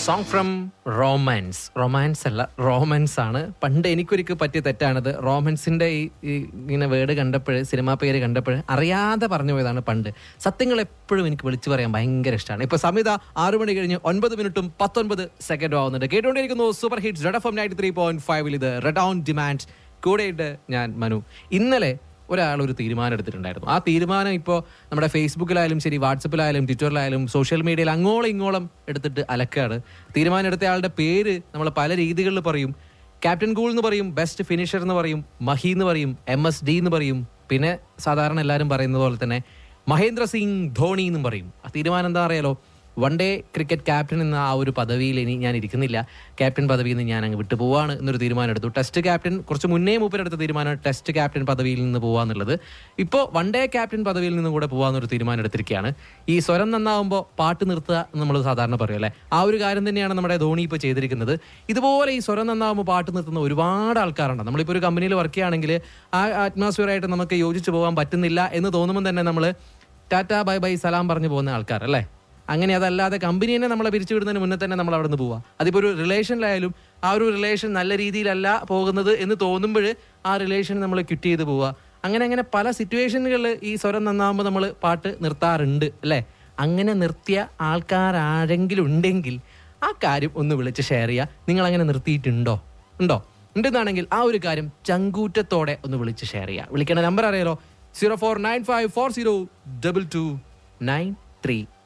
song from romance romance അല്ല romance ആണ് പണ്ട് എനിക്കൊരിക്കൽ പറ്റിയ തെറ്റാണിത് റോമാൻസിന്റെ ഈ ഈ ഇങ്ങനെ വേർഡ് കണ്ടപ്പോൾ സിനിമാ പേര് കണ്ടപ്പോൾ അറിയാതെ പറഞ്ഞു പോയതാണ് പണ്ട് സത്യങ്ങൾ എപ്പോഴും എനിക്ക് വിളിച്ചു പറയാൻ ഭയങ്കര ഇഷ്ടമാണ് ഇപ്പൊ സമിത ആറു മണി കഴിഞ്ഞ് ഒൻപത് മിനിറ്റും പത്തൊൻപത് സെക്കൻഡും ആവുന്നുണ്ട് കേട്ടുകൊണ്ടിരിക്കുന്നു super hits Red F M ninety three point ഫൈവിൽ ഇത് റെഡ് ഓൺ ഡിമാൻഡ് കൂടെയിട്ട് ഞാൻ മനു ഇന്നലെ ഒരാൾ ഒരു തീരുമാനം എടുത്തിട്ടുണ്ടായിരുന്നു ആ തീരുമാനം ഇപ്പോൾ നമ്മുടെ ഫേസ്ബുക്കിലായാലും ശരി വാട്സപ്പിലായാലും ട്വിറ്ററിലായാലും സോഷ്യൽ മീഡിയയിൽ അങ്ങോളം ഇങ്ങോളം എടുത്തിട്ട് അലക്കാണ് തീരുമാനം എടുത്ത ആളുടെ പേര് നമ്മൾ പല രീതികളിൽ പറയും ക്യാപ്റ്റൻ കൂൾ എന്ന് പറയും ബെസ്റ്റ് ഫിനിഷർ എന്ന് പറയും മഹി എന്ന് പറയും എം എസ് ഡി എന്ന് പറയും പിന്നെ സാധാരണ എല്ലാവരും പറയുന്നത് പോലെ തന്നെ മഹേന്ദ്ര സിംഗ് ധോണി എന്നും പറയും ആ തീരുമാനം എന്താ അറിയാലോ വൺ ഡേ ക്രിക്കറ്റ് ക്യാപ്റ്റൻ എന്ന ആ ഒരു പദവിയിൽ ഇനി ഞാൻ ഇരിക്കുന്നില്ല ക്യാപ്റ്റൻ പദവിയിൽ നിന്ന് ഞാൻ അങ്ങ് വിട്ടു പോവാണ് എന്നൊരു തീരുമാനം എടുത്തു ടെസ്റ്റ് ക്യാപ്റ്റൻ കുറച്ച് മുന്നേ മൂപ്പരെടുത്ത തീരുമാനം ടെസ്റ്റ് ക്യാപ്റ്റൻ പദവിയിൽ നിന്ന് പോവാന്നുള്ളത് ഇപ്പോൾ വൺ ഡേ ക്യാപ്റ്റൻ പദവിയിൽ നിന്നും കൂടെ പോവാന്നൊരു തീരുമാനം എടുത്തിരിക്കുകയാണ് ഈ സ്വരം നന്നാവുമ്പോൾ പാട്ട് നിർത്തുക എന്ന് നമ്മൾ സാധാരണ പറയും അല്ലേ ആ ഒരു കാര്യം തന്നെയാണ് നമ്മുടെ ധോണി ഇപ്പോൾ ചെയ്തിരിക്കുന്നത് ഇതുപോലെ ഈ സ്വരം നന്നാവുമ്പോൾ പാട്ട് നിർത്തുന്ന ഒരുപാട് ആൾക്കാരുണ്ട് നമ്മളിപ്പോൾ ഒരു കമ്പനിയിൽ വർക്ക് ചെയ്യുകയാണെങ്കിൽ ആ atmosphere ആയിട്ട് നമുക്ക് യോജിച്ച് പോകാൻ പറ്റുന്നില്ല എന്ന് തോന്നുമ്പോൾ തന്നെ നമ്മൾ ടാറ്റ ബൈ ബൈ സലാം പറഞ്ഞു പോകുന്ന ആൾക്കാർ അല്ലേ അങ്ങനെ അതല്ലാതെ കമ്പനി തന്നെ നമ്മളെ പിരിച്ചു വിടുന്നതിന് മുന്നേ തന്നെ നമ്മൾ അവിടെ നിന്ന് പോവാം അതിപ്പോൾ ഒരു റിലേഷനിലായാലും ആ ഒരു റിലേഷൻ നല്ല രീതിയിലല്ല പോകുന്നത് എന്ന് തോന്നുമ്പോൾ ആ റിലേഷൻ നമ്മൾ ക്വിറ്റ് ചെയ്ത് പോവുക അങ്ങനെ അങ്ങനെ പല സിറ്റുവേഷനുകളിൽ ഈ സ്വരം നന്നാകുമ്പോൾ നമ്മൾ പാട്ട് നിർത്താറുണ്ട് അല്ലേ അങ്ങനെ നിർത്തിയ ആൾക്കാരാരെങ്കിലും ഉണ്ടെങ്കിൽ ആ കാര്യം ഒന്ന് വിളിച്ച് ഷെയർ ചെയ്യുക നിങ്ങൾ അങ്ങനെ നിർത്തിയിട്ടുണ്ടോ ഉണ്ടോ ഉണ്ടെന്നാണെങ്കിൽ ആ ഒരു കാര്യം ചങ്കൂറ്റത്തോടെ ഒന്ന് വിളിച്ച് ഷെയർ ചെയ്യുക വിളിക്കേണ്ട നമ്പർ അറിയാലോ zero four nine five four zero double two nine three